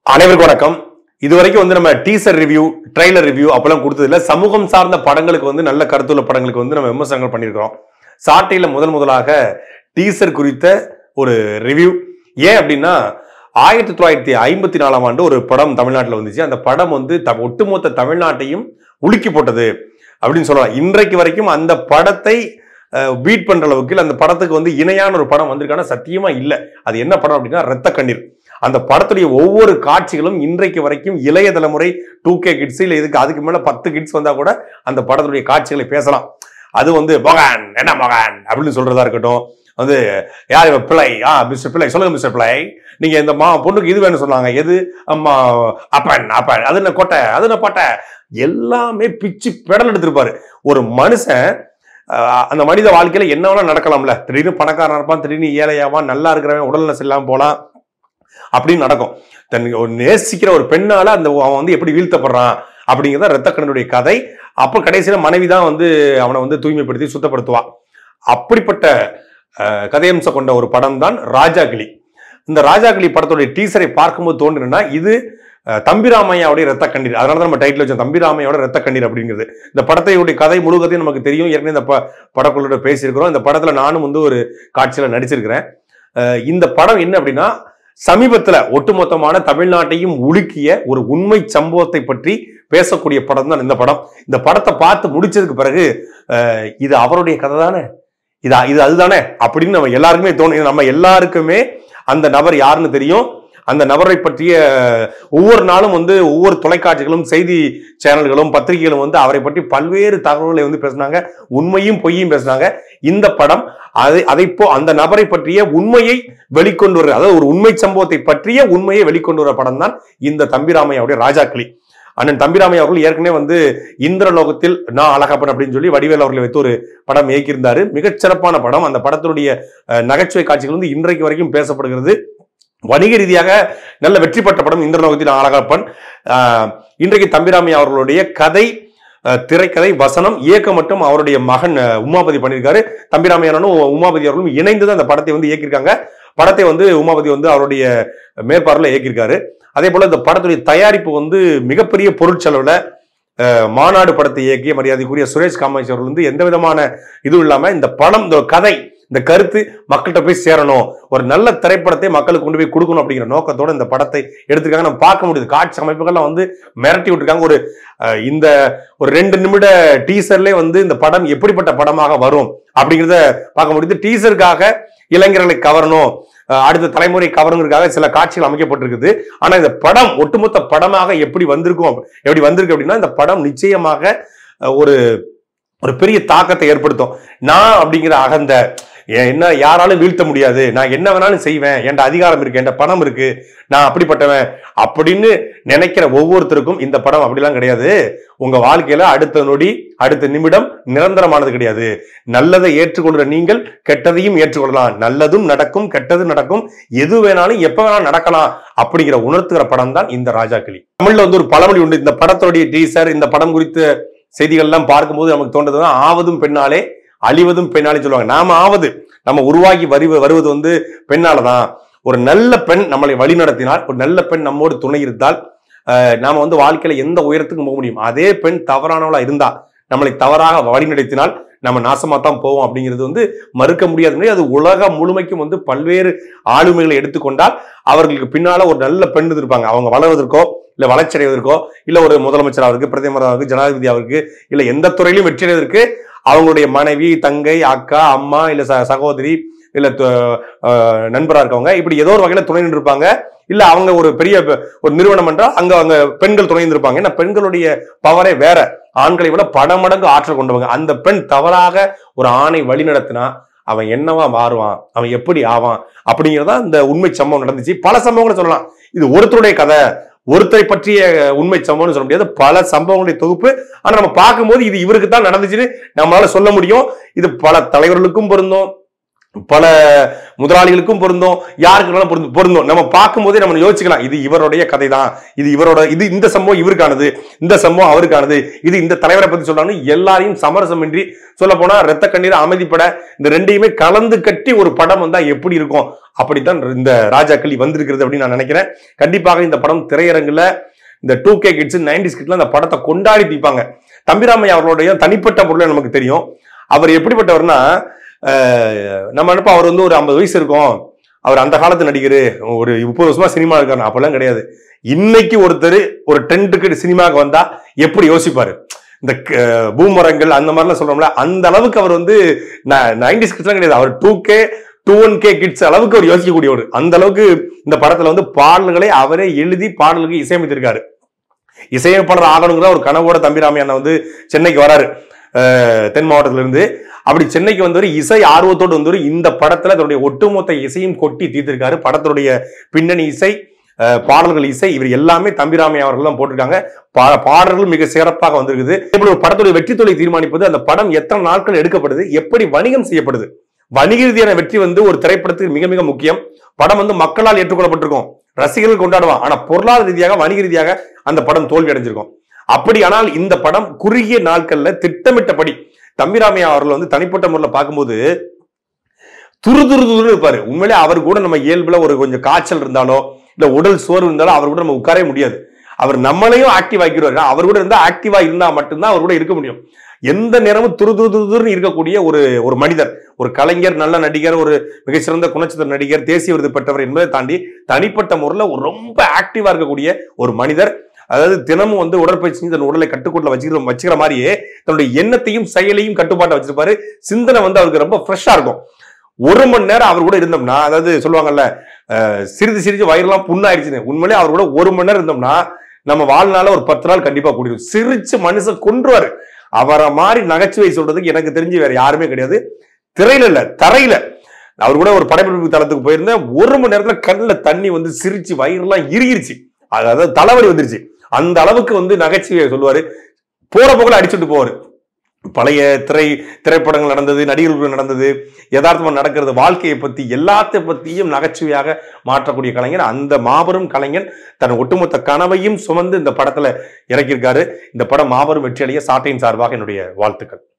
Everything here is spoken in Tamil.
அனைவருக்கும் வணக்கம் இதுவரைக்கும் வந்து நம்ம டீசர் ரிவ்யூ ட்ரைலர் ரிவ்யூ அப்பெல்லாம் கொடுத்ததில்ல சமூகம் சார்ந்த படங்களுக்கு வந்து நல்ல கருத்துள்ள படங்களுக்கு வந்து நம்ம விமர்சனங்கள் பண்ணியிருக்கிறோம் சாட்டையில முதல் முதலாக டீசர் குறித்த ஒரு ரிவ்யூ ஏன் அப்படின்னா ஆயிரத்தி தொள்ளாயிரத்தி ஐம்பத்தி நாலாம் ஆண்டு ஒரு படம் தமிழ்நாட்டில் வந்துச்சு அந்த படம் வந்து த- ஒட்டுமொத்த தமிழ்நாட்டையும் உலுக்கி போட்டது அப்படின்னு சொல்லலாம் இன்றைக்கு வரைக்கும் அந்த படத்தை பீட் பண்ற அளவுக்கு இல்ல அந்த படத்துக்கு வந்து இணையான ஒரு படம் வந்திருக்கான சத்தியமா இல்ல அது என்ன படம் அப்படின்னா ரத்த கண்ணீர் அந்த படத்துடைய ஒவ்வொரு காட்சிகளும் இன்றைக்கு வரைக்கும் இளைய தலைமுறை டூ கே கிட்ஸ் இல்ல இதுக்கு அதுக்கு மேல பத்து கிட்ஸ் வந்தா கூட அந்த படத்துடைய காட்சிகளை பேசலாம் அது வந்து மொகான் என்ன மொகான் அப்படின்னு சொல்றதா இருக்கட்டும் வந்து யார் இவன் பிள்ளை ஆ மிஸ்டர் பிள்ளை சொல்லுங்க மிஸ்டர் பிள்ளை நீங்க இந்த மா பொண்ணுக்கு இது வேணும் சொன்னாங்க எது அம்மா அப்பன் அப்பன் அது என்ன கொட்டை அது என்ன பட்டை எல்லாமே பிச்சு பெடல் எடுத்திருப்பாரு ஒரு மனுஷன் ஆஹ், அந்த மனித வாழ்க்கையில என்ன வேணா நடக்கலாம்ல திடீர்னு பணக்காரன் இருப்பான் திடீர்னு ஏழையாவான் நல்லா இருக்கிறவன் உடல்நல செல்லாம போலாம் அப்படின்னு நடக்கும் தன் ஒரு நேசிக்கிற ஒரு பெண்ணால அந்த அவன் வந்து எப்படி வீழ்த்தப்படுறான் அப்படிங்கிறத ரத்தக்கண்ணனுடைய கதை அப்ப கடைசியில மனைவி தான் வந்து அவனை வந்து தூய்மைப்படுத்தி சுத்தப்படுத்துவான் அப்படிப்பட்ட அஹ், கதையம்சம் கொண்ட ஒரு படம் தான் ராஜாகிளி இந்த ராஜாகிளி படத்துடைய டீசரை பார்க்கும்போது தோன்றுனா இது அஹ், தம்பிராமையாவுடைய ரத்த கண்ணீர் அதனால தான் நம்ம டைட்டில் வச்சோம் தம்பிராமையோட ரத்த கண்ணீர் அப்படிங்கிறது இந்த படத்தையுடைய கதை முழு கதையும் நமக்கு தெரியும் ஏற்கனவே இந்த ப படக்குள்ள பேசியிருக்கிறோம் இந்த படத்துல நானும் வந்து ஒரு காட்சியில நடிச்சிருக்கிறேன் அஹ், இந்த படம் என்ன அப்படின்னா சமீபத்துல ஒட்டுமொத்தமான தமிழ்நாட்டையும் உலுக்கிய ஒரு உண்மை சம்பவத்தை பற்றி பேசக்கூடிய படம் தான் இந்த படம் இந்த படத்தை பார்த்து முடிச்சதுக்கு பிறகு அஹ், இது அவருடைய கதை தானே இது இது அதுதானே அப்படின்னு நம்ம எல்லாருக்குமே தோணும் இது நம்ம எல்லாருக்குமே அந்த நபர் யாருன்னு தெரியும் அந்த நபரை பற்றிய ஒவ்வொரு நாளும் வந்து ஒவ்வொரு தொலைக்காட்சிகளும் செய்தி சேனல்களும் பத்திரிகைகளும் வந்து அவரை பற்றி பல்வேறு தகவல்களை வந்து பேசினாங்க உண்மையும் பொய்யும் பேசினாங்க இந்த படம் அதை அதை போ அந்த நபரை பற்றிய உண்மையை வெளிக்கொண்டு வர அதாவது ஒரு உண்மை சம்பவத்தை பற்றிய உண்மையை வெளிக்கொண்டு வர படம் தான் இந்த தம்பிராமையாவுடைய ராஜாக்களி அண்ணன் தம்பிராமையா அவர்கள் ஏற்கனவே வந்து இந்திரலோகத்தில் நான் அழகப்பன் அப்படின்னு சொல்லி வடிவேல் அவர்களை வைத்து ஒரு படம் இயக்கியிருந்தாரு மிகச் சிறப்பான படம் அந்த படத்தினுடைய அஹ், நகைச்சுவை காட்சிகள் வந்து இன்றைக்கு வரைக்கும் பேசப்படுகிறது வணிக ரீதியாக நல்ல வெற்றி பெற்ற படம் இந்திரலோகத்தில் நான் அழகப்பன் அஹ், இன்றைக்கு தம்பிராமையா அவர்களுடைய கதை அஹ், திரைக்கதை வசனம் இயக்கம் மட்டும் அவருடைய மகன் அஹ், உமாபதி பண்ணியிருக்காரு தம்பிராமையானும் உமாபதி அவர்களும் இணைந்து தான் அந்த படத்தை வந்து இயக்கியிருக்காங்க படத்தை வந்து உமாபதி வந்து அவருடைய மேற்பார்வையில் இயக்கியிருக்காரு அதே போல இந்த படத்துடைய தயாரிப்பு வந்து மிகப்பெரிய பொருட்செலவுல அஹ், மாநாடு படத்தை இயக்கிய மரியாதைக்குரிய சுரேஷ் காமாட்சி அவர்கள் வந்து எந்த விதமான இதுவும் இல்லாம இந்த படம் இந்த கதை இந்த கருத்து மக்கள்கிட்ட போய் சேரணும் ஒரு நல்ல திரைப்படத்தை மக்களுக்கு கொண்டு போய் கொடுக்கணும் அப்படிங்கிற நோக்கத்தோட இந்த படத்தை எடுத்திருக்காங்க நம்ம பார்க்க முடியுது காட்சி அமைப்புகள்லாம் வந்து மிரட்டி விட்டுருக்காங்க ஒரு அஹ், இந்த ஒரு ரெண்டு நிமிட டீசர்லேயே வந்து இந்த படம் எப்படிப்பட்ட படமாக வரும் அப்படிங்கிறத பார்க்க முடியுது டீசருக்காக இளைஞர்களை கவரணும் அஹ், அடுத்த தலைமுறை கவரணுங்கிறதுக்காக சில காட்சிகள் அமைக்கப்பட்டிருக்குது ஆனா இந்த படம் ஒட்டுமொத்த படமாக எப்படி வந்திருக்கும் எப்படி வந்திருக்கு அப்படின்னா இந்த படம் நிச்சயமாக அஹ், ஒரு ஒரு பெரிய தாக்கத்தை ஏற்படுத்தும் நான் அப்படிங்கிற அகந்த எ- என்ன யாராலும் வீழ்த்த முடியாது நான் என்ன வேணாலும் செய்வேன் என்கிட்ட அதிகாரம் இருக்கு என்கிட்ட பணம் இருக்கு நான் அப்படிப்பட்டவன் அப்படின்னு நினைக்கிற ஒவ்வொருத்தருக்கும் இந்த படம் அப்படிலாம் கிடையாது உங்க வாழ்க்கையில அடுத்த நொடி அடுத்த நிமிடம் நிரந்தரமானது கிடையாது நல்லதை ஏற்றுக்கொள்கிற நீங்கள் கெட்டதையும் ஏற்றுக்கொள்ளலாம் நல்லதும் நடக்கும் கெட்டதும் நடக்கும் எது வேணாலும் எப்ப வேணாலும் நடக்கலாம் அப்படிங்கிற உணர்த்துகிற படம் தான் இந்த ராஜாக்கிளி தமிழ்ல வந்து ஒரு பழமொழி உண்டு இந்த படத்தோடைய டீசர் இந்த படம் குறித்த செய்திகள் எல்லாம் பார்க்கும்போது நமக்கு தோன்றதுதான் ஆவதும் பெண்ணாலே அழிவதும் பெண்ணாலே சொல்லுவாங்க நாம ஆவது நம்ம உருவாகி வரி வருவது வந்து பெண்ணால தான் ஒரு நல்ல பெண் நம்மளை வழி நடத்தினால் ஒரு நல்ல பெண் நம்மோடு துணை இருந்தால் அஹ், நாம வந்து வாழ்க்கையில எந்த உயரத்துக்கும் போக முடியும் அதே பெண் தவறானவளா இருந்தா நம்மளை தவறாக வழி நடத்தினால் நம்ம நாசமா தான் போவோம் அப்படிங்கிறது வந்து மறுக்க முடியாது அது உலகம் முழுமைக்கும் வந்து பல்வேறு ஆளுமைகளை எடுத்துக்கொண்டால் அவர்களுக்கு பின்னால ஒரு நல்ல பெண் இருப்பாங்க அவங்க வளர்வதற்கோ இல்ல வளர்ச்சி அடைவதற்கோ இல்ல ஒரு முதலமைச்சராக பிரதமராக ஜனாதிபதி அவருக்கு இல்ல எந்த துறையிலும் வெற்றி அடைவதற்கு அவங்களுடைய மனைவி தங்கை அக்கா அம்மா இல்ல ச- சகோதரி இல்ல து- அஹ் நண்பரா இருக்கவங்க இப்படி ஏதோ ஒரு வகையில துணை நின்றுப்பாங்க இல்ல அவங்க ஒரு பெரிய ப- ஒரு நிறுவனம் என்றால் அங்க அவங்க பெண்கள் துணை நின்றுப்பாங்க ஏன்னா பெண்களுடைய பவரே வேற ஆண்களை விட பல மடங்கு ஆற்றல் கொண்டவங்க அந்த பெண் தவறாக ஒரு ஆணை வழி நடத்தினா அவன் என்னவா மாறுவான் அவன் எப்படி ஆவான் அப்படிங்கிறதா இந்த உண்மை சம்பவம் நடந்துச்சு பல சம்பவங்களை சொல்லலாம் இது ஒருத்தருடைய கதை ஒருத்தரை பற்றிய உண்மை சம்பவம்னு சொல்ல முடியாது பல சம்பவங்களுடைய தொகுப்பு ஆனா நம்ம பார்க்கும்போது இது இவருக்கு தான் நடந்துச்சுன்னு நம்மளால சொல்ல முடியும் இது பல தலைவர்களுக்கும் பொருந்தும் பல முதலாளிகளுக்கும் பொருந்தும் யாருக்கு வேணாலும் பொருந்தும் பொருந்தும் நம்ம பார்க்கும்போதே நம்ம யோசிக்கலாம் இது இவருடைய கதை தான் இது இவரோட இது இந்த சம்பவம் இவருக்கானது இந்த சம்பவம் அவருக்கானது இது இந்த தலைவரை பத்தி சொல்றாங்க எல்லாரையும் சமரசமின்றி சொல்ல போனா ரத்த கண்ணீர் அமைதிப்பட இந்த ரெண்டையுமே கலந்து கட்டி ஒரு படம் வந்தா எப்படி இருக்கும் அப்படித்தான் இந்த ராஜாக்களி வந்திருக்கிறது அப்படின்னு நான் நினைக்கிறேன் கண்டிப்பாக இந்த படம் திரையரங்குல இந்த டூ கே கிட்ஸ் நைன்டிஸ் கிட்ல அந்த படத்தை கொண்டாடி தீப்பாங்க தம்பிராமையா அவர்களுடைய தனிப்பட்ட பொருளை நமக்கு தெரியும் அவர் எப்படிப்பட்டவர்னா அஹ், நம்ம நினைப்போம் அவர் வந்து ஒரு ஐம்பது வயசு இருக்கும் அவர் அந்த காலத்து நடிகர் ஒரு முப்பது வருஷமா சினிமா இருக்காரு அப்பெல்லாம் கிடையாது இன்னைக்கு ஒருத்தர் ஒரு டென்ட்டுக்கு சினிமாவுக்கு வந்தா எப்படி யோசிப்பாரு இந்த க- பூமரங்கள் அந்த மாதிரிலாம் சொல்றோம்ல அந்த அளவுக்கு அவர் வந்து நைன்டிஸ் கிட்ஸ்லாம் கிடையாது அவர் two K two one K kids அளவுக்கு அவர் யோசிக்கக்கூடியவர் அந்த அளவுக்கு இந்த படத்துல வந்து பாடல்களை அவரே எழுதி பாடலுக்கு இசையமைத்திருக்காரு இசையமைப்பாளர் ஆகணுங்கிற ஒரு கனவோட தம்பிராமி அண்ணன் வந்து சென்னைக்கு வராரு அஹ், தென் மாவட்டத்துல இருந்து அப்படி சென்னைக்கு வந்தவர் இசை ஆர்வத்தோடு வந்தவர் இந்த படத்துல தன்னுடைய ஒட்டுமொத்த இசையும் கொட்டி தீர்த்திருக்காரு படத்துடைய பின்னணி இசை அஹ், பாடல்கள் இசை இவர் எல்லாமே தம்பிராமி அவர்கள் தான் போட்டிருக்காங்க பா- பாடல்கள் மிக சிறப்பாக வந்திருக்குது இப்படி ஒரு படத்துடைய வெற்றி தொகை தீர்மானிப்பது அந்த படம் எத்தனை நாட்கள் எடுக்கப்படுது எப்படி வணிகம் செய்யப்படுது வணிக ரீதியான வெற்றி வந்து ஒரு திரைப்படத்துக்கு மிக மிக முக்கியம் படம் வந்து மக்களால் ஏற்றுக்கொள்ளப்பட்டிருக்கும் ரசிகர்கள் கொண்டாடுவான் ஆனா பொருளாதார ரீதியாக வணிக ரீதியாக அந்த படம் தோல்வி அடைஞ்சிருக்கும் அப்படியானால் இந்த படம் குறுகிய நாட்கள்ல திட்டமிட்டபடி தம்பிராமையா அவர்கள் வந்து தனிப்பட்ட முறையில் பார்க்கும்போது துரு துரு துரு இருப்பாரு உண்மையிலே அவர் கூட நம்ம இயல்புல ஒரு கொஞ்சம் காய்ச்சல் இருந்தாலோ இல்ல உடல் சோர்வு இருந்தாலும் அவர் கூட நம்ம உட்காரவே முடியாது அவர் நம்மளையும் ஆக்டிவ் ஆக்கிடுவார் ஏன்னா அவர் கூட இருந்தா ஆக்டிவா இருந்தா மட்டும்தான் அவர் கூட இருக்க முடியும் எந்த நேரமும் துரு துரு துரு துருன்னு இருக்கக்கூடிய ஒரு ஒரு மனிதர் ஒரு கலைஞர் நல்ல நடிகர் ஒரு மிகச்சிறந்த குணச்சித்திர நடிகர் தேசிய விருது பெற்றவர் என்பதை தாண்டி தனிப்பட்ட முறையில் ஒரு ரொம்ப ஆக்டிவா இருக்கக்கூடிய ஒரு மனிதர் அதாவது தினமும் வந்து உடற்பயிற்சி செஞ்சு தன் உடலை கட்டுக்கோட்டில் வச்சுக்கிற வச்சுக்கிற மாதிரியே தன்னுடைய எண்ணத்தையும் செயலையும் கட்டுப்பாட்டை வச்சிருப்பாரு சிந்தனை வந்து அவருக்கு ரொம்ப ஃப்ரெஷ்ஷா இருக்கும் ஒரு மணி நேரம் அவர் கூட இருந்தோம்னா அதாவது சொல்லுவாங்கல்ல அஹ், சிறிது சிரிச்சு வயிறெல்லாம் புண்ணாயிடுச்சுன்னு உண்மையிலே அவர் கூட ஒரு மணி நேரம் இருந்தோம்னா நம்ம வாழ்நாள ஒரு பத்து நாள் கண்டிப்பா கூடிடும் சிரிச்சு மனுஷன் கொன்றுவாரு அவரை மாதிரி நகைச்சுவை சொல்றதுக்கு எனக்கு தெரிஞ்சு வேற யாருமே கிடையாது திரையில இல்ல தரையில அவர் கூட ஒரு படப்பிடிப்பு தளத்துக்கு போயிருந்தேன் ஒரு மணி நேரத்துல கண்ணுல தண்ணி வந்து சிரிச்சு வயிறுலாம் இறுகிருச்சு அதாவது தலைவலி வந்துருச்சு அந்த அளவுக்கு வந்து நகைச்சுவையை சொல்லுவாரு போற போக்குல அடிச்சுட்டு போவாரு பழைய திரை திரைப்படங்கள் நடந்தது நடிகர்கள் நடந்தது யதார்த்தமா நடக்கிறது வாழ்க்கையை பத்தி எல்லாத்தை பத்தியும் நகைச்சுவையாக மாற்றக்கூடிய கலைஞர் அந்த மாபெரும் கலைஞன் தன் ஒட்டுமொத்த கனவையும் சுமந்து இந்த படத்துல இறக்கியிருக்காரு இந்த படம் மாபெரும் வெற்றியடைய சாட்டையின் சார்பாக என்னுடைய வாழ்த்துக்கள்